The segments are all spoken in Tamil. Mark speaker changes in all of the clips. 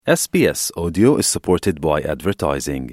Speaker 1: SBS Audio is supported by advertising.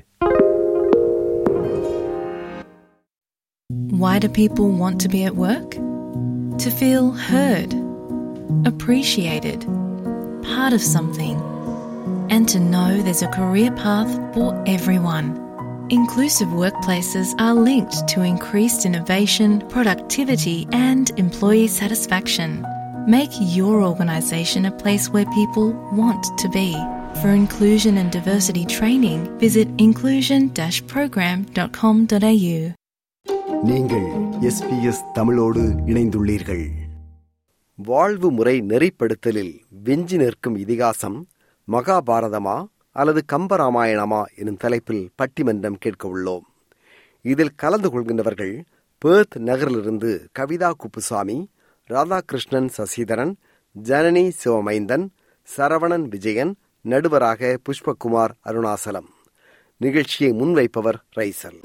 Speaker 2: Why do people want to be at work? To feel heard, appreciated, part of something, and to know there's a career path for everyone. Inclusive workplaces are linked to increased innovation, productivity, and employee satisfaction. Make your organisation a place where people want to be. For inclusion and diversity training, visit inclusion-program.com.au.
Speaker 3: நீங்கள் எஸ்பிஎஸ் தமிழோடு இணைந்துள்ளீர்கள்
Speaker 4: வாழ்வு முறை நெறிப்படுத்தலில் வெஞ்சி நிற்கும் இதிகாசம் மகாபாரதமா அல்லது கம்பராமாயணமா எனும் தலைப்பில் பட்டிமன்றம் கேட்க உள்ளோம் இதில் கலந்து கொள்கின்றவர்கள் பேர்த் நகரிலிருந்து கவிதா குப்புசாமி ராதாகிருஷ்ணன் சசிதரன் ஜனனி சிவமைந்தன் சரவணன் விஜயன் நடுவராக புஷ்பகுமார் அருணாசலம் நிகழ்ச்சியை முன்வைப்பவர் ரைசல்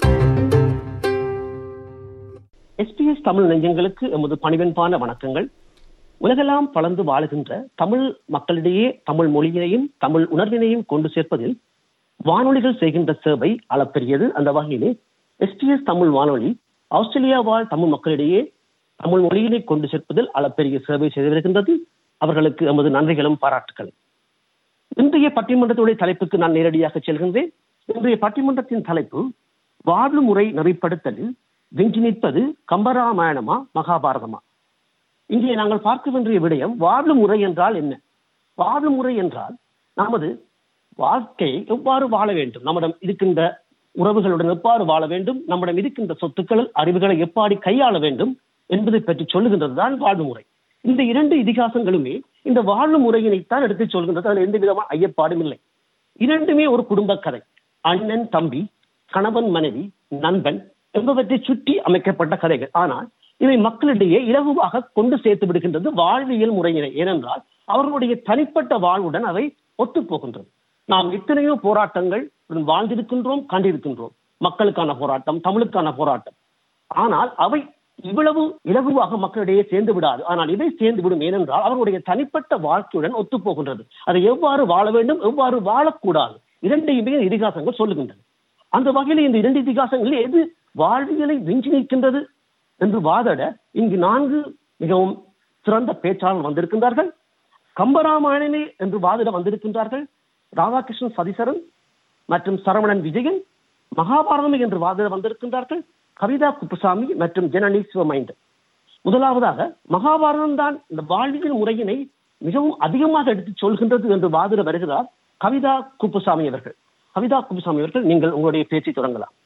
Speaker 5: எஸ்பிஎஸ் தமிழ் நெஞ்சங்களுக்கு எமது பணிவென்பான வணக்கங்கள் உலகெல்லாம் பலந்து வாழுகின்ற தமிழ் மக்களிடையே தமிழ் மொழியினையும் தமிழ் உணர்வினையும் கொண்டு சேர்ப்பதில் வானொலிகள் செய்கின்ற சேவை அளப்பெரியது அந்த வகையிலே எஸ்பிஎஸ் தமிழ் வானொலி ஆஸ்திரேலியா வாழ் தமிழ் மக்களிடையே தமிழ் மொழியினை கொண்டு சேர்ப்பதில் அளப்பெரிய சேவை செய்து வருகின்றது அவர்களுக்கு எமது நன்றிகளும் பாராட்டுகளும் இன்றைய பட்டிமன்றத்துடைய தலைப்புக்கு நான் நேரடியாக செல்கின்றேன் இன்றைய பட்டிமன்றத்தின் தலைப்பு வாழ்வு முறை நெறிப்படுத்தலில் வெஞ்சி நிற்பது கம்பராமாயணமா மகாபாரதமா இங்கே நாங்கள் பார்க்க வேண்டிய விடயம் வாழ்வு முறை என்றால் என்ன வாழ்வு முறை என்றால் நமது வாழ்க்கையை எவ்வாறு வாழ வேண்டும் நம்மிடம் இருக்கின்ற உறவுகளுடன் எவ்வாறு வாழ வேண்டும் நம்மிடம் இருக்கின்ற சொத்துக்கள் அறிவுகளை எப்பாடி கையாள வேண்டும் என்பதை பற்றி சொல்லுகின்றது தான் வாழ்வு முறை இந்த இரண்டு இதிகாசங்களுமே இந்த வாழ்வு முறையினைத்தான் எடுத்துச் சொல்கின்றது அதில் எந்த விதமான ஐயப்பாடும் இல்லை இரண்டுமே ஒரு குடும்ப கதை அண்ணன் தம்பி கணவன் மனைவி நண்பன் என்பவற்றை சுற்றி அமைக்கப்பட்ட கதைகள் ஆனால் இவை மக்களிடையே இலகுவாக கொண்டு சேர்த்து விடுகின்றது வாழ்வியல் முறையினை ஏனென்றால் அவர்களுடைய தனிப்பட்ட வாழ்வுடன் அவை ஒத்துப்போகின்றது நாம் எத்தனையோ போராட்டங்கள் வாழ்ந்திருக்கின்றோம் கண்டிருக்கின்றோம் மக்களுக்கான போராட்டம் தமிழுக்கான போராட்டம் ஆனால் அவை இவ்வளவு இலகுவாக மக்களிடையே சேர்ந்து விடாது ஆனால் இவை சேர்ந்து விடும் ஏனென்றால் அவர்களுடைய தனிப்பட்ட வாழ்க்கையுடன் ஒத்துப்போகின்றது அதை எவ்வாறு வாழ வேண்டும் எவ்வாறு வாழக்கூடாது இரண்டையுமே இதிகாசங்கள் சொல்லுகின்றன அந்த வகையில் இந்த இரண்டு இதிகாசங்களில் எது வாழ்வியலை வெஞ்சி நிற்கின்றது என்று வாதட இங்கு நான்கு மிகவும் சிறந்த பேச்சாளர்கள் வந்திருக்கின்றார்கள் கம்பராமாயணனே என்று வாதிட வந்திருக்கின்றார்கள் ராதாகிருஷ்ணன் சதிசரன் மற்றும் சரவணன் விஜயன் மகாபாரதம் என்று வாதிட வந்திருக்கின்றார்கள் கவிதா குப்புசாமி மற்றும் ஜனனி சிவமைந்தன் முதலாவதாக மகாபாரதம் தான் இந்த வாழ்வியல் முறையினை மிகவும் அதிகமாக எடுத்துச் சொல்கின்றது என்று வாதிட வருகிறார் கவிதா குப்புசாமி அவர்கள் கவிதா குப்புசாமி அவர்கள் நீங்கள் உங்களுடைய பேச்சை தொடங்கலாம்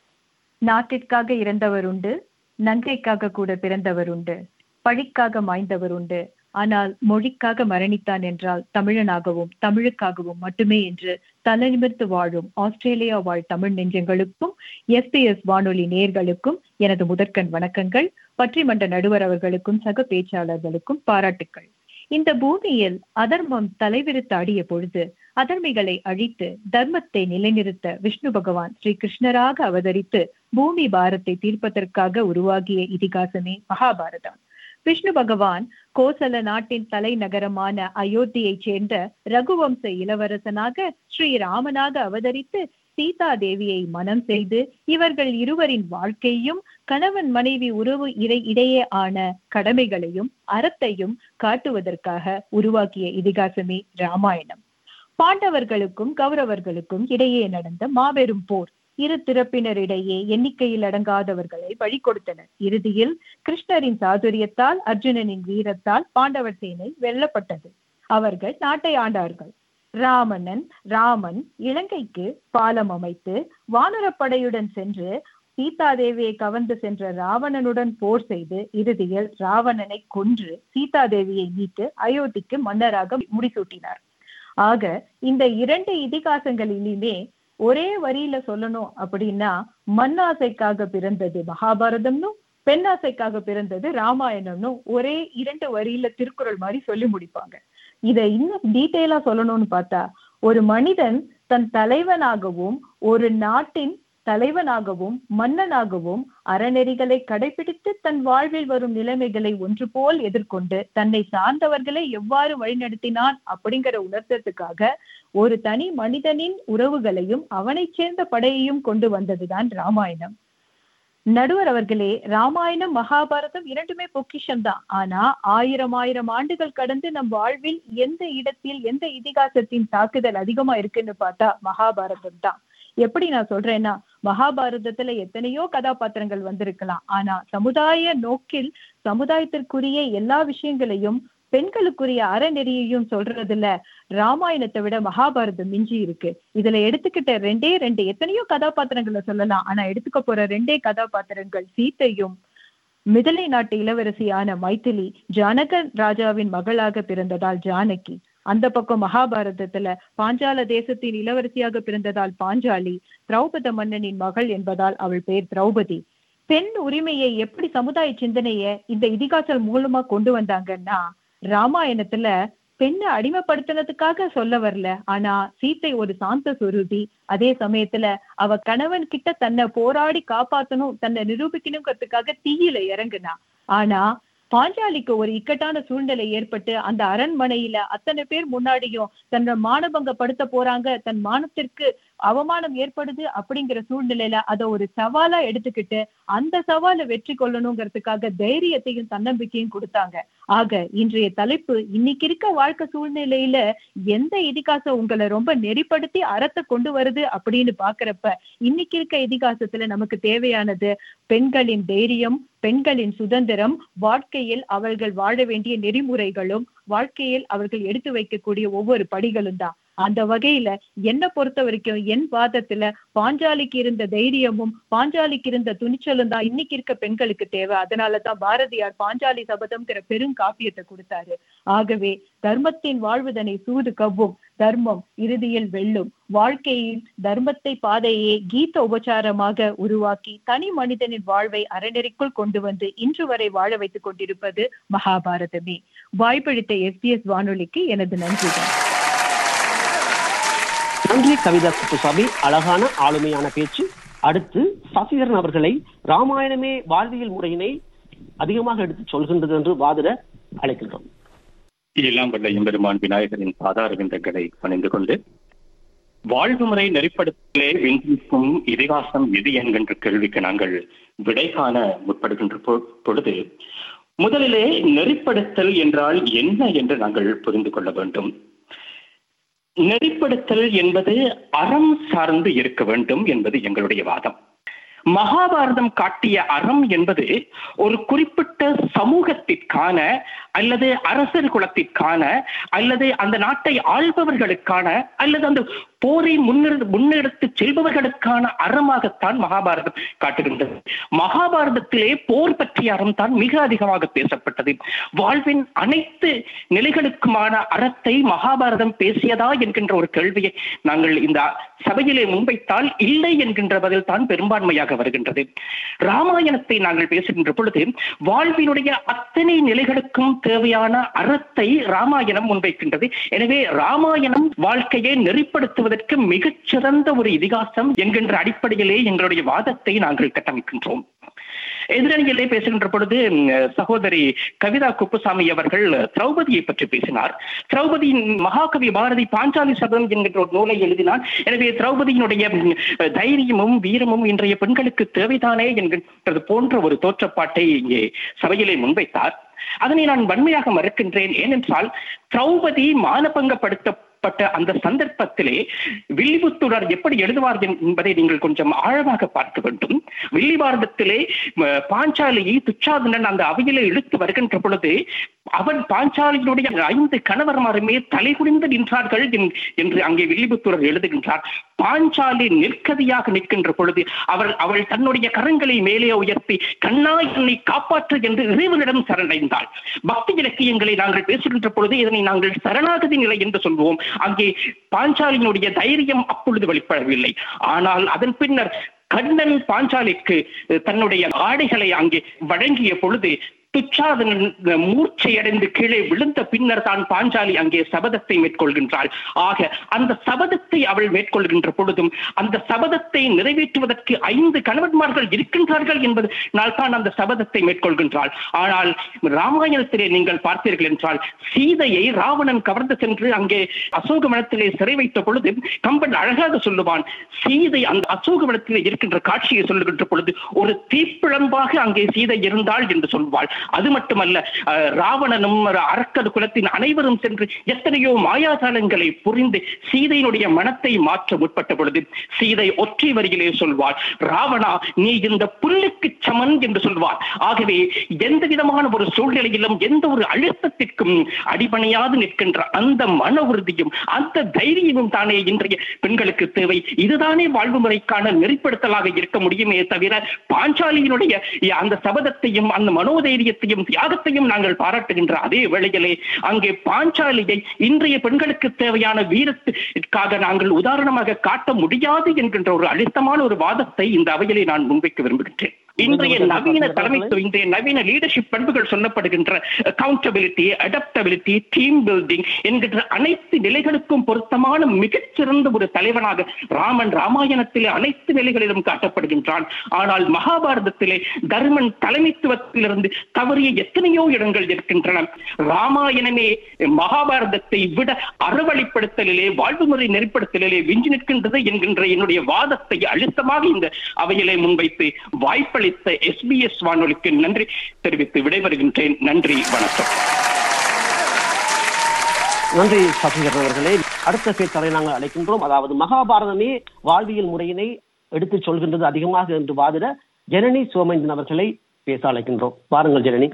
Speaker 6: நாட்டிற்காக இறந்தவர் உண்டு நங்கைக்காக கூட பிறந்தவர் உண்டு பழிக்காக மாய்ந்தவர் உண்டு ஆனால் மொழிக்காக மரணித்தான் என்றால் தமிழனாகவும் தமிழுக்காகவும் மட்டுமே என்று தலைநிமிர்த்து வாழும் ஆஸ்திரேலியா வாழ் தமிழ் நெஞ்சங்களுக்கும் எஸ்பிஎஸ் வானொலி நேர்களுக்கும் எனது முதற்கண் வணக்கங்கள் பற்றிமன்ற நடுவர் அவர்களுக்கும் சக பேச்சாளர்களுக்கும் பாராட்டுக்கள் இந்த பூமியில் அதர்மம் தலைவிரித்து ஆடிய பொழுது அதர்மிகளை அழித்து தர்மத்தை நிலைநிறுத்த விஷ்ணு பகவான் ஸ்ரீ கிருஷ்ணராக அவதரித்து பூமி பாரத்தை தீர்ப்பதற்காக உருவாகிய இதிகாசமே மகாபாரதம் விஷ்ணு பகவான் கோசல நாட்டின் தலைநகரமான அயோத்தியைச் சேர்ந்த ரகுவம்ச இளவரசனாக ஸ்ரீராமனாக அவதரித்து சீதா தேவியை மனம் செய்து இவர்கள் இருவரின் வாழ்க்கையும் கணவன் மனைவி உறவு இறை இடையே ஆன கடமைகளையும் அறத்தையும் காட்டுவதற்காக உருவாக்கிய இதிகாசமே ராமாயணம் பாண்டவர்களுக்கும் கௌரவர்களுக்கும் இடையே நடந்த மாபெரும் போர் இரு திறப்பினரிடையே எண்ணிக்கையில் அடங்காதவர்களை வழி கொடுத்தனர் இறுதியில் கிருஷ்ணரின் சாதுரியத்தால் அர்ஜுனனின் வீரத்தால் பாண்டவர் சேனை வெல்லப்பட்டது அவர்கள் நாட்டை ஆண்டார்கள் ராமணன் ராமன் இலங்கைக்கு பாலம் அமைத்து வானரப்படையுடன் சென்று சீதாதேவியை கவர்ந்து சென்ற ராவணனுடன் போர் செய்து இறுதியில் ராவணனை கொன்று சீதாதேவியை மீட்டு அயோத்திக்கு மன்னராக முடிசூட்டினார் ஆக இந்த இரண்டு இதிகாசங்களிலுமே ஒரே வரியில சொல்லணும் அப்படின்னா மண்ணாசைக்காக பிறந்தது மகாபாரதம்னும் பெண்ணாசைக்காக பிறந்தது ராமாயணம்னு ஒரே இரண்டு வரியில திருக்குறள் மாதிரி சொல்லி முடிப்பாங்க இதை இன்னும் டீட்டெயிலா சொல்லணும்னு பார்த்தா ஒரு மனிதன் தன் தலைவனாகவும் ஒரு நாட்டின் தலைவனாகவும் மன்னனாகவும் அறநெறிகளை கடைபிடித்து தன் வாழ்வில் வரும் நிலைமைகளை ஒன்று போல் எதிர்கொண்டு தன்னை சார்ந்தவர்களை எவ்வாறு வழிநடத்தினான் அப்படிங்கிற உணர்த்தத்துக்காக ஒரு தனி மனிதனின் உறவுகளையும் அவனைச் சேர்ந்த படையையும் கொண்டு வந்ததுதான் ராமாயணம் நடுவர் அவர்களே ராமாயணம் மகாபாரதம் இரண்டுமே பொக்கிஷம் தான் ஆனா ஆயிரம் ஆயிரம் ஆண்டுகள் கடந்து நம் வாழ்வில் எந்த இடத்தில் எந்த இதிகாசத்தின் தாக்குதல் அதிகமா இருக்குன்னு பார்த்தா மகாபாரதம் தான் எப்படி நான் சொல்றேன்னா மகாபாரதத்துல எத்தனையோ கதாபாத்திரங்கள் வந்திருக்கலாம் ஆனா சமுதாய நோக்கில் சமுதாயத்திற்குரிய எல்லா விஷயங்களையும் பெண்களுக்குரிய அறநெறியையும் சொல்றதுல ராமாயணத்தை விட மகாபாரதம் மிஞ்சி இருக்கு இதுல எடுத்துக்கிட்ட ரெண்டே ரெண்டு எத்தனையோ கதாபாத்திரங்களை சொல்லலாம் ஆனா எடுத்துக்க போற ரெண்டே கதாபாத்திரங்கள் சீத்தையும் மிதலை நாட்டு இளவரசியான மைதிலி ஜானக ராஜாவின் மகளாக பிறந்ததால் ஜானகி அந்த பக்கம் மகாபாரதத்துல பாஞ்சால தேசத்தின் இளவரசியாக பிறந்ததால் பாஞ்சாலி திரௌபத மன்னனின் மகள் என்பதால் அவள் பெயர் திரௌபதி பெண் உரிமையை எப்படி சமுதாய சிந்தனைய இந்த இதிகாசல் மூலமா கொண்டு வந்தாங்கன்னா ராமாயணத்துல பெண்ணை அடிமைப்படுத்தினதுக்காக சொல்ல வரல ஆனா சீத்தை ஒரு சாந்த சுரூபி அதே சமயத்துல அவ கணவன் கிட்ட தன்னை போராடி காப்பாத்தணும் தன்னை நிரூபிக்கணுங்கிறதுக்காக தீயில இறங்குனா ஆனா பாஞ்சாலிக்கு ஒரு இக்கட்டான சூழ்நிலை ஏற்பட்டு அந்த அரண்மனையில அத்தனை பேர் முன்னாடியும் தன்னை மானபங்கப்படுத்த போறாங்க தன் மானத்திற்கு அவமானம் ஏற்படுது அப்படிங்கிற சூழ்நிலையில அதை ஒரு சவாலா எடுத்துக்கிட்டு அந்த சவாலை வெற்றி கொள்ளணுங்கிறதுக்காக தைரியத்தையும் தன்னம்பிக்கையும் கொடுத்தாங்க ஆக இன்றைய தலைப்பு இன்னைக்கு இருக்க வாழ்க்கை சூழ்நிலையில எந்த இதிகாசம் உங்களை ரொம்ப நெறிப்படுத்தி அறத்தை கொண்டு வருது அப்படின்னு பாக்குறப்ப இன்னைக்கு இருக்க இதிகாசத்துல நமக்கு தேவையானது பெண்களின் தைரியம் பெண்களின் சுதந்திரம் வாழ்க்கையில் அவர்கள் வாழ வேண்டிய நெறிமுறைகளும் வாழ்க்கையில் அவர்கள் எடுத்து வைக்கக்கூடிய ஒவ்வொரு படிகளும் தான் அந்த வகையில என்ன பொறுத்த வரைக்கும் என் வாதத்துல பாஞ்சாலிக்கு இருந்த தைரியமும் பாஞ்சாலிக்கு இருந்த துணிச்சலும் தான் இன்னைக்கு இருக்க பெண்களுக்கு தேவை அதனாலதான் பாரதியார் பாஞ்சாலி சபதம்ங்கிற பெரும் காப்பியத்தை கொடுத்தாரு ஆகவே தர்மத்தின் வாழ்வுதனை சூது கவ்வும் தர்மம் இறுதியில் வெல்லும் வாழ்க்கையில் தர்மத்தை பாதையே கீத உபச்சாரமாக உருவாக்கி தனி மனிதனின் வாழ்வை அறநெறிக்குள் கொண்டு வந்து இன்று வரை வாழ வைத்துக் கொண்டிருப்பது மகாபாரதமே வாய்ப்பளித்த எஸ்பிஎஸ் வானொலிக்கு எனது நன்றிதான்
Speaker 5: நன்றி கவிதா குப்புசாமி அழகான ஆளுமையான பேச்சு அடுத்து சசிதரன் அவர்களை ராமாயணமே வாழ்வியல் முறையினை அதிகமாக எடுத்து சொல்கின்றது என்று வாதிட அழைக்கின்றோம்
Speaker 7: எல்லாம் வல்ல எம்பெருமான் விநாயகரின் பாதார விந்தங்களை பணிந்து கொண்டு வாழ்வு முறை நெறிப்படுத்தலே விஞ்சிக்கும் இதிகாசம் எது என்கின்ற கேள்விக்கு நாங்கள் விடை காண முற்படுகின்ற பொ- பொழுது முதலிலே நெறிப்படுத்தல் என்றால் என்ன என்று நாங்கள் புரிந்து கொள்ள வேண்டும் நெறிப்படுத்தல் என்பது அறம் சார்ந்து இருக்க வேண்டும் என்பது எங்களுடைய வாதம் மகாபாரதம் காட்டிய அறம் என்பது ஒரு குறிப்பிட்ட சமூகத்திற்கான அல்லது அரசர் குலத்திற்கான அல்லது அந்த நாட்டை ஆள்பவர்களுக்கான அல்லது அந்த போரை முன்னெடு முன்னெடுத்து செல்பவர்களுக்கான அறமாகத்தான் மகாபாரதம் காட்டுகின்றது மகாபாரதத்திலே போர் பற்றிய அறம் தான் மிக அதிகமாக பேசப்பட்டது வாழ்வின் அனைத்து நிலைகளுக்குமான அறத்தை மகாபாரதம் பேசியதா என்கின்ற ஒரு கேள்வியை நாங்கள் இந்த சபையிலே முன்வைத்தால் இல்லை என்கின்ற பதில் தான் பெரும்பான்மையாக வருகின்றது ராமாயணத்தை நாங்கள் பேசுகின்ற பொழுது வாழ்வினுடைய அத்தனை நிலைகளுக்கும் தேவையான அறத்தை ராமாயணம் முன்வைக்கின்றது எனவே ராமாயணம் வாழ்க்கையை நெறிப்படுத்துவதற்கு மிகச்சிறந்த ஒரு இதிகாசம் என்கின்ற அடிப்படையிலே எங்களுடைய வாதத்தை நாங்கள் கட்டமைக்கின்றோம் எதிரணியிலே பேசுகின்ற பொழுது ம், சகோதரி கவிதா குப்புசாமி அவர்கள் திரௌபதியை பற்றி பேசினார் திரௌபதியின் மகாகவி பாரதி பாஞ்சாலி சபதம் என்கின்ற ஒரு நூலை எழுதினார் எனவே திரௌபதியினுடைய ம், தைரியமும் வீரமும் இன்றைய பெண்களுக்கு தேவைதானே என்கின்றது போன்ற ஒரு தோற்றப்பாட்டை இங்கே சபையிலே முன்வைத்தார் அதனை நான் வன்மையாக மறுக்கின்றேன் ஏனென்றால் திரௌபதி மானபங்கப்படுத்தப்பட்ட அந்த சந்தர்ப்பத்திலே வில்லிபுத்துரர் எப்படி எழுதுவார் என்பதை நீங்கள் கொஞ்சம் ஆழமாக பார்க்க வேண்டும் வில்லிபாரதத்திலே ம, பாஞ்சாலியை துச்சாதனன் அந்த அவையிலே இழுத்து வருகின்ற பொழுது அவன் பாஞ்சாலியினுடைய ஐந்து கணவர்மாருமே தலைகுனிந்து நின்றார்கள் என்- என்று அங்கே வில்லிபுத்துரர் எழுதுகின்றார் பாஞ்சாலி நிற்கதியாக நிற்கின்ற பொழுது அவர் அவள் தன்னுடைய கரங்களை மேலே உயர்த்தி கண்ணா என்னை காப்பாற்று என்று இறைவனிடம் சரணடைந்தாள் பக்தி இலக்கியங்களை நாங்கள் பேசுகின்ற பொழுது இதனை நாங்கள் சரணாகதி நிலை என்று சொல்வோம் அங்கே பாஞ்சாலியினுடைய தைரியம் அப்பொழுது வெளிப்படவில்லை ஆனால் அதன் பின்னர் கண்ணன் பாஞ்சாலிக்கு அஹ், தன்னுடைய ஆடைகளை அங்கே வழங்கிய பொழுது துச்சாதனன் மூர்ச்சையடைந்து கீழே விழுந்த பின்னர் தான் பாஞ்சாலி அங்கே சபதத்தை மேற்கொள்கின்றாள் ஆக அந்த சபதத்தை அவள் மேற்கொள்கின்ற பொழுதும் அந்த சபதத்தை நிறைவேற்றுவதற்கு ஐந்து கணவன்மார்கள் இருக்கின்றார்கள் என்பது தான் அந்த சபதத்தை மேற்கொள்கின்றாள் ஆனால் ராமாயணத்திலே நீங்கள் பார்த்தீர்கள் என்றால் சீதையை ராவணன் கவர்ந்து சென்று அங்கே அசோகவனத்திலே சிறை வைத்த பொழுது கம்பன் அழகாக சொல்லுவான் சீதை அந்த அசோகவனத்திலே இருக்கின்ற காட்சியை சொல்லுகின்ற பொழுது ஒரு தீப்பிழம்பாக அங்கே சீதை இருந்தாள் என்று சொல்வாள் அது மட்டுமல்ல அஹ், ராவணனும் அரக்கர் குலத்தின் அனைவரும் சென்று எத்தனையோ மாயாஜாலங்களை புரிந்து சீதையினுடைய மனத்தை மாற்ற முற்பட்ட பொழுது சீதை ஒற்றை வரியிலே சொல்வாள் ராவணா நீ இந்த புல்லுக்கு சமன் என்று சொல்வார் ஆகவே எந்த விதமான ஒரு சூழ்நிலையிலும் எந்த ஒரு அழுத்தத்திற்கும் அடிபணியாது நிற்கின்ற அந்த மன உறுதியும் அந்த தைரியமும் தானே இன்றைய பெண்களுக்கு தேவை இதுதானே வாழ்வு முறைக்கான நெறிப்படுத்தலாக இருக்க முடியுமே தவிர பாஞ்சாலியினுடைய அந்த சபதத்தையும் அந்த மனோதைரியத்தையும் தியாகத்தையும் நாங்கள் பாராட்டுகின்ற அதே வேளையிலே அங்கே பாஞ்சாலியை இன்றைய பெண்களுக்கு தேவையான வீரத்திற்காக நாங்கள் உதாரணமாக காட்ட முடியாது என்கின்ற ஒரு அழுத்தமான ஒரு வாதத்தை இந்த அவையிலே நான் முன்வைக்க விரும்புகின்றேன் இன்றைய நவீன தலைமைத்துவம் இன்றைய நவீன லீடர்ஷிப் பண்புகள் சொல்லப்படுகின்ற அக்கௌண்டபிலிட்டி அடாப்டபிலிட்டி டீம் பில்டிங் என்கின்ற அனைத்து நிலைகளுக்கும் பொருத்தமான மிகச்சிறந்த ஒரு தலைவனாக ராமன் ராமாயணத்திலே அனைத்து நிலைகளிலும் காட்டப்படுகின்றான் ஆனால் மகாபாரதத்திலே தர்மன் தலைமைத்துவத்திலிருந்து தவறிய எத்தனையோ இடங்கள் இருக்கின்றன ராமாயணமே மகாபாரதத்தை விட அறவழிப்படுத்தலிலே வாழ்வுமுறை நெறிப்படுத்தலிலே விஞ்சி நிற்கின்றது என்கின்ற என்னுடைய வாதத்தை அழுத்தமாக இந்த அவையிலே முன்வைத்து வாய்ப்பளித்த எஸ்பிஎஸ் வானொலிக்கு நன்றி தெரிவித்து விடைபெறுகின்றேன் நன்றி வணக்கம்
Speaker 5: நன்றி சசிகரன் அவர்களே அடுத்த பேச்சாளரை நாங்கள் அழைக்கின்றோம் அதாவது மகாபாரதமே வாழ்வியல் முறையினை எடுத்துச் சொல்கின்றது அதிகமாக என்று வாதிட ஜனனி சோமேந்திரன் அவர்களை பேச அழைக்கின்றோம் வாருங்கள் ஜனனி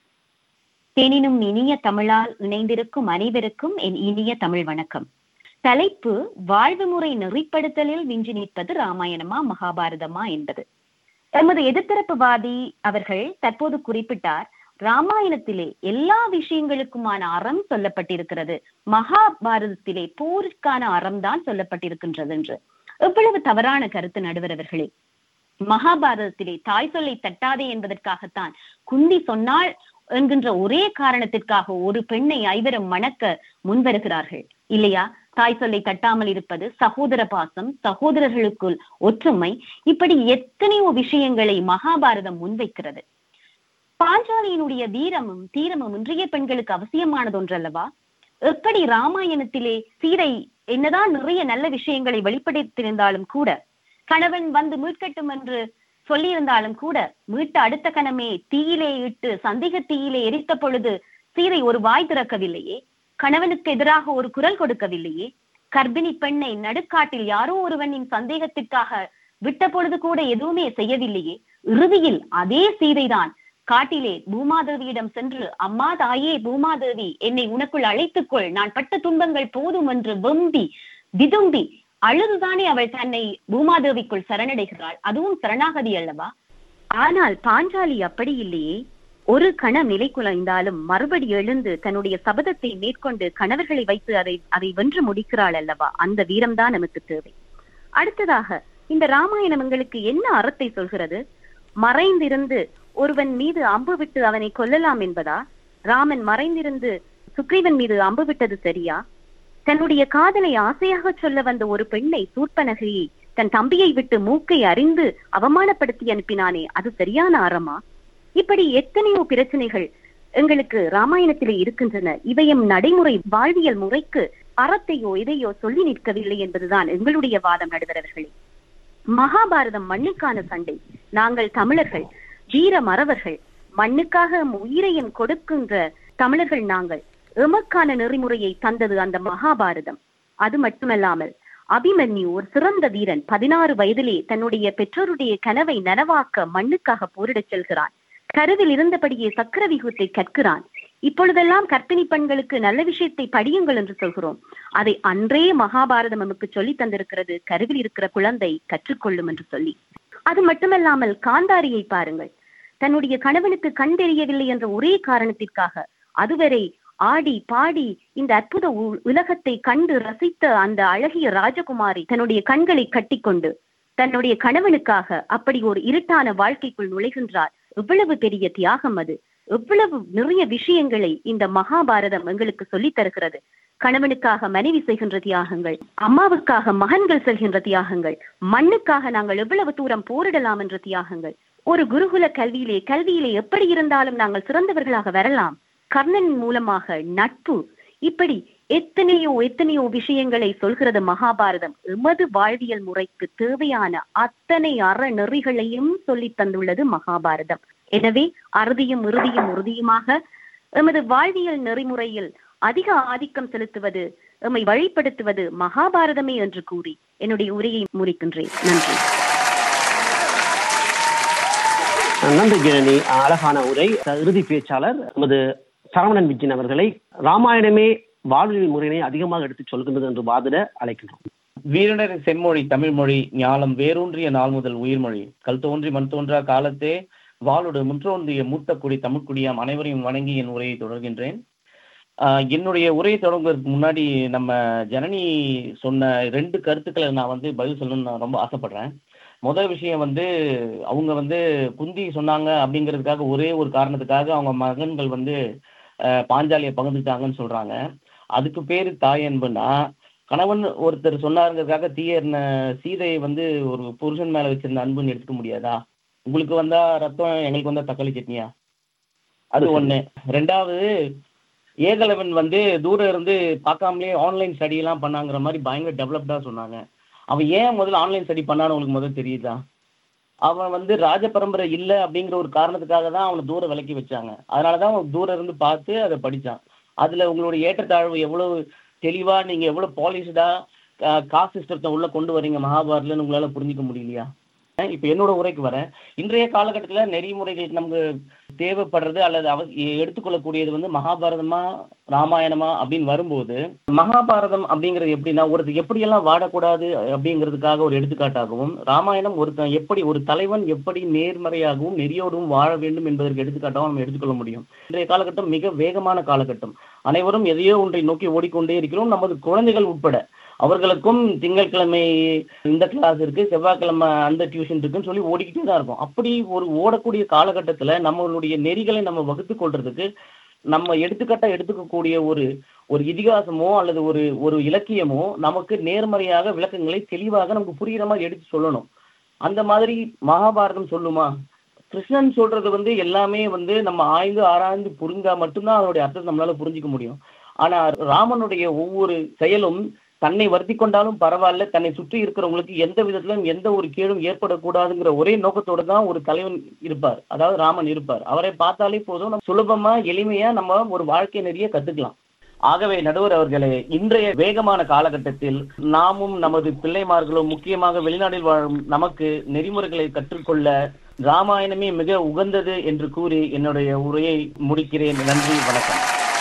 Speaker 8: தேனினும் இனிய தமிழால் இணைந்திருக்கும் அனைவருக்கும் என் இனிய தமிழ் வணக்கம் தலைப்பு வாழ்வு முறை நெறிப்படுத்தலில் விஞ்சி நிற்பது ராமாயணமா மகாபாரதமா என்பது எமது எதிர்த்தரப்புவாதி அவர்கள் தற்போது குறிப்பிட்டார் ராமாயணத்திலே எல்லா விஷயங்களுக்குமான அறம் சொல்லப்பட்டிருக்கிறது மகாபாரதத்திலே போருக்கான அறம் தான் சொல்லப்பட்டிருக்கின்றது என்று எவ்வளவு தவறான கருத்து நடுவர் அவர்களே மகாபாரதத்திலே தாய் சொல்லை தட்டாதே என்பதற்காகத்தான் குந்தி சொன்னாள் என்கின்ற ஒரே காரணத்திற்காக ஒரு பெண்ணை ஐவரும் மணக்க முன்வருகிறார்கள் இல்லையா தாய் சொல்லை தட்டாமல் இருப்பது சகோதர பாசம் சகோதரர்களுக்குள் ஒற்றுமை இப்படி எத்தனையோ விஷயங்களை மகாபாரதம் முன்வைக்கிறது பாஞ்சாலியினுடைய வீரமும் தீரமும் இன்றைய பெண்களுக்கு அவசியமானது ஒன்றல்லவா எப்படி ராமாயணத்திலே சீதை என்னதான் நிறைய நல்ல விஷயங்களை வெளிப்படுத்தியிருந்தாலும் கூட கணவன் வந்து மீட்கட்டும் என்று சொல்லியிருந்தாலும் கூட மீட்ட அடுத்த கணமே தீயிலே இட்டு சந்தேக தீயிலே எரித்த பொழுது சீதை ஒரு வாய் திறக்கவில்லையே கணவனுக்கு எதிராக ஒரு குரல் கொடுக்கவில்லையே கர்ப்பிணி பெண்ணை நடுக்காட்டில் யாரோ ஒருவனின் சந்தேகத்திற்காக விட்ட பொழுது கூட எதுவுமே செய்யவில்லையே இறுதியில் அதே சீதைதான் காட்டிலே பூமாதேவியிடம் சென்று அம்மா தாயே பூமாதேவி என்னை உனக்குள் அழைத்துக்கொள் நான் பட்ட துன்பங்கள் போதும் என்று வெம்பி விதும்பி அழுதுதானே அவள் தன்னை பூமாதேவிக்குள் சரணடைகிறாள் அதுவும் சரணாகதி அல்லவா ஆனால் பாஞ்சாலி அப்படி இல்லையே ஒரு கணம் நிலை குலைந்தாலும் மறுபடி எழுந்து தன்னுடைய சபதத்தை மேற்கொண்டு கணவர்களை வைத்து அதை அதை வென்று முடிக்கிறாள் அல்லவா அந்த வீரம்தான் நமக்கு தேவை அடுத்ததாக இந்த ராமாயணம் எங்களுக்கு என்ன அறத்தை சொல்கிறது மறைந்திருந்து ஒருவன் மீது அம்பு விட்டு அவனை கொல்லலாம் என்பதா ராமன் மறைந்திருந்து சுக்ரீவன் மீது அம்பு விட்டது சரியா தன்னுடைய காதலை ஆசையாக சொல்ல வந்த ஒரு பெண்ணை சூர்பனகிரியை தன் தம்பியை விட்டு மூக்கை அறிந்து அவமானப்படுத்தி அனுப்பினானே அது சரியான அறமா இப்படி எத்தனையோ பிரச்சனைகள் எங்களுக்கு ராமாயணத்திலே இருக்கின்றன இவையும் நடைமுறை வாழ்வியல் முறைக்கு அறத்தையோ இதையோ சொல்லி நிற்கவில்லை என்பதுதான் எங்களுடைய வாதம் நடுவரவர்களே மகாபாரதம் மண்ணுக்கான சண்டை நாங்கள் தமிழர்கள் வீர மறவர்கள் மண்ணுக்காக எம் உயிரையும் கொடுக்கின்ற தமிழர்கள் நாங்கள் எமக்கான நெறிமுறையை தந்தது அந்த மகாபாரதம் அது மட்டுமல்லாமல் அபிமன்யு ஒரு சிறந்த வீரன் பதினாறு வயதிலே தன்னுடைய பெற்றோருடைய கனவை நனவாக்க மண்ணுக்காக போரிடச் செல்கிறான் கருவில் இருந்தபடியே சக்கரவியூகத்தை கற்கிறான் இப்பொழுதெல்லாம் கர்ப்பிணி பெண்களுக்கு நல்ல விஷயத்தை படியுங்கள் என்று சொல்கிறோம் அதை அன்றே மகாபாரதம் நமக்கு சொல்லி தந்திருக்கிறது கருவில் இருக்கிற குழந்தை கற்றுக்கொள்ளும் என்று சொல்லி அது மட்டுமல்லாமல் காந்தாரியை பாருங்கள் தன்னுடைய கணவனுக்கு கண் தெரியவில்லை என்ற ஒரே காரணத்திற்காக அதுவரை ஆடி பாடி இந்த அற்புத உ- உலகத்தை கண்டு ரசித்த அந்த அழகிய ராஜகுமாரி தன்னுடைய கண்களை கட்டிக்கொண்டு தன்னுடைய கணவனுக்காக அப்படி ஒரு இருட்டான வாழ்க்கைக்குள் நுழைகின்றார் எவ்வளவு பெரிய தியாகம் அது எவ்வளவு நிறைய விஷயங்களை இந்த மகாபாரதம் எங்களுக்கு சொல்லித் தருகிறது கணவனுக்காக மனைவி செய்கின்ற தியாகங்கள் அம்மாவுக்காக மகன்கள் செல்கின்ற தியாகங்கள் மண்ணுக்காக நாங்கள் எவ்வளவு தூரம் போரிடலாம் என்ற தியாகங்கள் ஒரு குருகுல கல்வியிலே கல்வியிலே எப்படி இருந்தாலும் நாங்கள் சிறந்தவர்களாக வரலாம் கர்ணன் மூலமாக நட்பு இப்படி எத்தனையோ எத்தனையோ விஷயங்களை சொல்கிறது மகாபாரதம் எமது வாழ்வியல் முறைக்கு தேவையான அத்தனை அறநெறிகளையும் சொல்லி தந்துள்ளது மகாபாரதம் எனவே அறுதியும் இறுதியும் உறுதியுமாக எமது வாழ்வியல் நெறிமுறையில் அதிக ஆதிக்கம் செலுத்துவது எம்மை வழிப்படுத்துவது மகாபாரதமே என்று கூறி என்னுடைய உரையை முடிக்கின்றேன் நன்றி
Speaker 5: நன்றி ஜனனி அழகான உரை இறுதி பேச்சாளர் நமது சரவணன் விஜயன் அவர்களை ராமாயணமே வாழ்வியல் முறையினை அதிகமாக எடுத்துச் சொல்கின்றது என்று வாதிட அழைக்கின்றோம்
Speaker 9: வீரனரின் செம்மொழி தமிழ் மொழி ஞாலம் வேரூன்றிய நாள் முதல் உயிர்மொழி கல் தோன்றி மண் தோன்றா காலத்தே வாளோடு முற்றோன்றிய மூத்த குடி தமிழ்குடியாம் அனைவரையும் வணங்கி என் உரையை தொடர்கின்றேன் ஆஹ் என்னுடைய உரையை தொடங்குவதற்கு முன்னாடி நம்ம ஜனனி சொன்ன ரெண்டு கருத்துக்களை நான் வந்து பதில் சொல்லணும்னு நான் ரொம்ப ஆசைப்படுறேன் முதல் விஷயம் வந்து அவங்க வந்து குந்தி சொன்னாங்க அப்படிங்கிறதுக்காக ஒரே ஒரு காரணத்துக்காக அவங்க மகன்கள் வந்து ஆஹ் பாஞ்சாலியை பகிர்ந்துட்டாங்கன்னு சொல்றாங்க அதுக்கு பேரு தாய் அன்புனா கணவன் ஒருத்தர் சொன்னாருங்கிறதுக்காக தீய சீதையை வந்து ஒரு புருஷன் மேல வச்சிருந்த அன்புன்னு எடுத்துக்க முடியாதா உங்களுக்கு வந்தா ரத்தம் எங்களுக்கு வந்தா தக்காளி சட்னியா அது ஒண்ணு ரெண்டாவது ஏகலவன் வந்து தூரம் இருந்து பார்க்காமலே ஆன்லைன் ஸ்டடி எல்லாம் பண்ணாங்கிற மாதிரி பயங்கர டெவலப்டா சொன்னாங்க அவன் ஏன் முதல்ல ஆன்லைன் ஸ்டடி பண்ணான்னு உங்களுக்கு முதல்ல தெரியுதா அவன் வந்து ராஜ பரம்பரை இல்லை அப்படிங்கிற ஒரு காரணத்துக்காக தான் அவனை தூரம் விலக்கி வச்சாங்க அதனால தான் அவன் தூரம் இருந்து பார்த்து அதை படிச்சான் அதுல உங்களுடைய ஏற்றத்தாழ்வு எவ்வளவு தெளிவா நீங்க எவ்வளவு பாலிஷ்டா காஸ்ட் சிஸ்டத்தை உள்ள கொண்டு வரீங்க மகாபாரத்லன்னு உங்களால புரிஞ்சுக்க முடியலையா இப்ப என்னோட உரைக்கு வரேன் இன்றைய காலகட்டத்துல நெறிமுறைகள் நமக்கு தேவைப்படுறது அல்லது அவ எடுத்துக்கொள்ளக்கூடியது வந்து மகாபாரதமா ராமாயணமா அப்படின்னு வரும்போது மகாபாரதம் அப்படிங்கிறது எப்படின்னா ஒருத்தர் எப்படியெல்லாம் வாடக்கூடாது அப்படிங்கிறதுக்காக ஒரு எடுத்துக்காட்டாகவும் ராமாயணம் ஒருத்தன் எப்படி ஒரு தலைவன் எப்படி நேர்மறையாகவும் நெறியோடும் வாழ வேண்டும் என்பதற்கு எடுத்துக்காட்டாகவும் நம்ம எடுத்துக்கொள்ள முடியும் இன்றைய காலகட்டம் மிக வேகமான காலகட்டம் அனைவரும் எதையோ ஒன்றை நோக்கி ஓடிக்கொண்டே இருக்கிறோம் நமது குழந்தைகள் உட்பட அவர்களுக்கும் திங்கட்கிழமை இந்த கிளாஸ் இருக்கு செவ்வாய்க்கிழமை அந்த டியூஷன் இருக்குன்னு சொல்லி ஓடிக்கிட்டே தான் இருக்கும் அப்படி ஒரு ஓடக்கூடிய காலகட்டத்துல நம்மளுடைய நெறிகளை நம்ம வகுத்து கொள்றதுக்கு நம்ம எடுத்துக்கட்ட எடுத்துக்கக்கூடிய ஒரு ஒரு இதிகாசமோ அல்லது ஒரு ஒரு இலக்கியமோ நமக்கு நேர்மறையாக விளக்கங்களை தெளிவாக நமக்கு புரிகிற மாதிரி எடுத்து சொல்லணும் அந்த மாதிரி மகாபாரதம் சொல்லுமா கிருஷ்ணன் சொல்றது வந்து எல்லாமே வந்து நம்ம ஆய்ந்து ஆராய்ந்து புரிந்தா மட்டும்தான் அதனுடைய அர்த்தத்தை நம்மளால புரிஞ்சுக்க முடியும் ஆனா ராமனுடைய ஒவ்வொரு செயலும் தன்னை வருத்தி கொண்டாலும் பரவாயில்ல தன்னை சுற்றி இருக்கிறவங்களுக்கு எந்த விதத்திலும் எந்த ஒரு கேடும் ஏற்படக்கூடாதுங்கிற ஒரே நோக்கத்தோட தான் ஒரு தலைவன் இருப்பார் அதாவது ராமன் இருப்பார் அவரை பார்த்தாலே போதும் நம்ம சுலபமா எளிமையா நம்ம ஒரு வாழ்க்கை நெறிய கத்துக்கலாம் ஆகவே நடுவர் அவர்களே இன்றைய வேகமான காலகட்டத்தில் நாமும் நமது பிள்ளைமார்களும் முக்கியமாக வெளிநாட்டில் வாழும் நமக்கு நெறிமுறைகளை கற்றுக்கொள்ள ராமாயணமே மிக உகந்தது என்று கூறி என்னுடைய உரையை முடிக்கிறேன் நன்றி வணக்கம்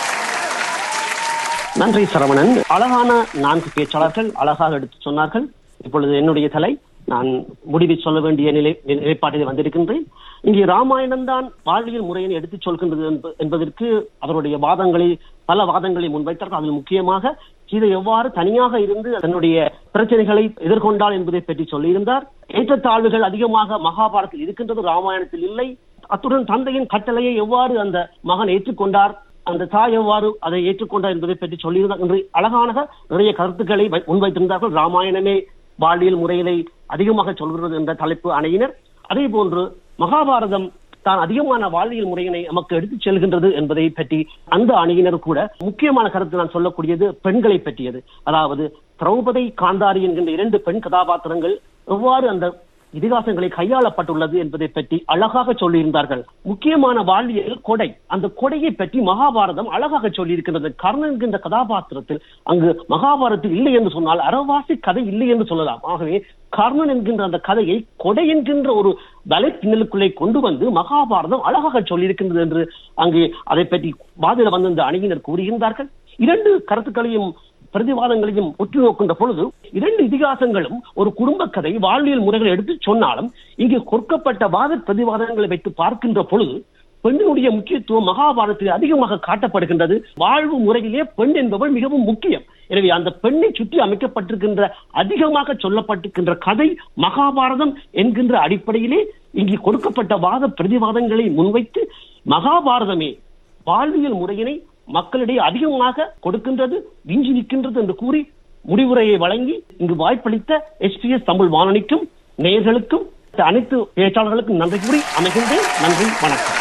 Speaker 5: நன்றி சரவணன் அழகான நான்கு பேச்சாளர்கள் அழகாக எடுத்து சொன்னார்கள் இப்பொழுது என்னுடைய தலை நான் முடிவை சொல்ல வேண்டிய நிலை நிலைப்பாட்டில் வந்திருக்கின்றேன் இங்கே ராமாயணம் தான் வாழ்வியல் முறையை எடுத்துச் சொல்கின்றது என்பதற்கு அவருடைய வாதங்களை பல வாதங்களை முன்வைத்தார்கள் அதில் முக்கியமாக சீதை எவ்வாறு தனியாக இருந்து தன்னுடைய பிரச்சனைகளை எதிர்கொண்டாள் என்பதை பற்றி சொல்லியிருந்தார் ஏற்றத்தாழ்வுகள் அதிகமாக மகாபாரத்தில் இருக்கின்றது ராமாயணத்தில் இல்லை அத்துடன் தந்தையின் கட்டளையை எவ்வாறு அந்த மகன் ஏற்றுக்கொண்டார் அந்த தாய் எவ்வாறு அதை ஏற்றுக்கொண்டார் என்பதை பற்றி சொல்லியிருந்தார் என்று அழகான நிறைய கருத்துக்களை முன்வைத்திருந்தார்கள் ராமாயணமே வாழ்வியல் முறையிலை அதிகமாக சொல்கிறது என்ற தலைப்பு அணையினர் அதே போன்று மகாபாரதம் தான் அதிகமான வாழ்வியல் முறையினை நமக்கு எடுத்துச் செல்கின்றது என்பதை பற்றி அந்த அணியினர் கூட முக்கியமான கருத்து நான் சொல்லக்கூடியது பெண்களை பற்றியது அதாவது திரௌபதி காந்தாரி என்கின்ற இரண்டு பெண் கதாபாத்திரங்கள் எவ்வாறு அந்த இதிகாசங்களை கையாளப்பட்டுள்ளது என்பதை பற்றி அழகாக சொல்லியிருந்தார்கள் முக்கியமான வாழ்வியல் கொடை அந்த கொடையை பற்றி மகாபாரதம் அழகாக சொல்லியிருக்கின்றது கர்ணன் என்கின்ற கதாபாத்திரத்தில் அங்கு மகாபாரதத்தில் இல்லை என்று சொன்னால் அறவாசி கதை இல்லை என்று சொல்லலாம் ஆகவே கர்ணன் என்கின்ற அந்த கதையை கொடை என்கின்ற ஒரு வலை பின்னலுக்குள்ளே கொண்டு வந்து மகாபாரதம் அழகாக சொல்லியிருக்கின்றது என்று அங்கு அதை பற்றி வாதிட வந்த இந்த அணியினர் கூறுகின்றார்கள் இரண்டு கருத்துக்களையும் பிரதிவாதங்களையும் உற்று நோக்கின்ற பொழுது இரண்டு இதிகாசங்களும் ஒரு குடும்ப கதை வாழ்வியல் முறைகளை எடுத்து சொன்னாலும் இங்கு கொடுக்கப்பட்ட வாத பிரதிவாதங்களை வைத்து பார்க்கின்ற பொழுது பெண்ணினுடைய முக்கியத்துவம் மகாபாரதத்தில் அதிகமாக காட்டப்படுகின்றது வாழ்வு முறையிலே பெண் என்பவள் மிகவும் முக்கியம் எனவே அந்த பெண்ணை சுற்றி அமைக்கப்பட்டிருக்கின்ற அதிகமாக சொல்லப்பட்டிருக்கின்ற கதை மகாபாரதம் என்கின்ற அடிப்படையிலே இங்கு கொடுக்கப்பட்ட வாத பிரதிவாதங்களை முன்வைத்து மகாபாரதமே வாழ்வியல் முறையினை மக்களிடையே அதிகமாக கொடுக்கின்றது விஞ்சி நிற்கின்றது என்று கூறி முடிவுரையை வழங்கி இங்கு வாய்ப்பளித்த எஸ்பிஎஸ் தமிழ் வானொலிக்கும் நேயர்களுக்கும் அனைத்து பேச்சாளர்களுக்கும் நன்றி கூறி அமைகின்றேன் நன்றி வணக்கம்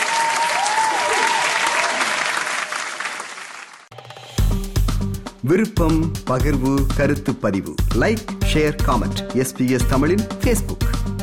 Speaker 3: விருப்பம் பகிர்வு கருத்து பதிவு லைக் ஷேர் காமெண்ட் எஸ்பிஎஸ் தமிழின் Facebook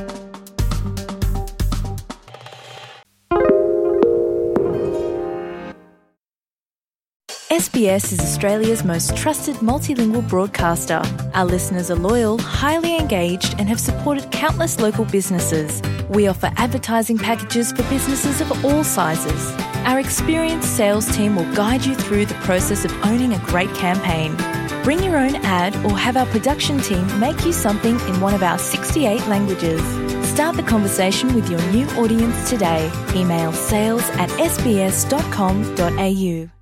Speaker 2: SBS is Australia's most trusted multilingual broadcaster. Our listeners are loyal, highly engaged, and have supported countless local businesses. We offer advertising packages for businesses of all sizes. Our experienced sales team will guide you through the process of owning a great campaign. Bring your own ad or have our production team make you something in one of our 68 languages. Start the conversation with your new audience today. Email sales at sbs.com.au.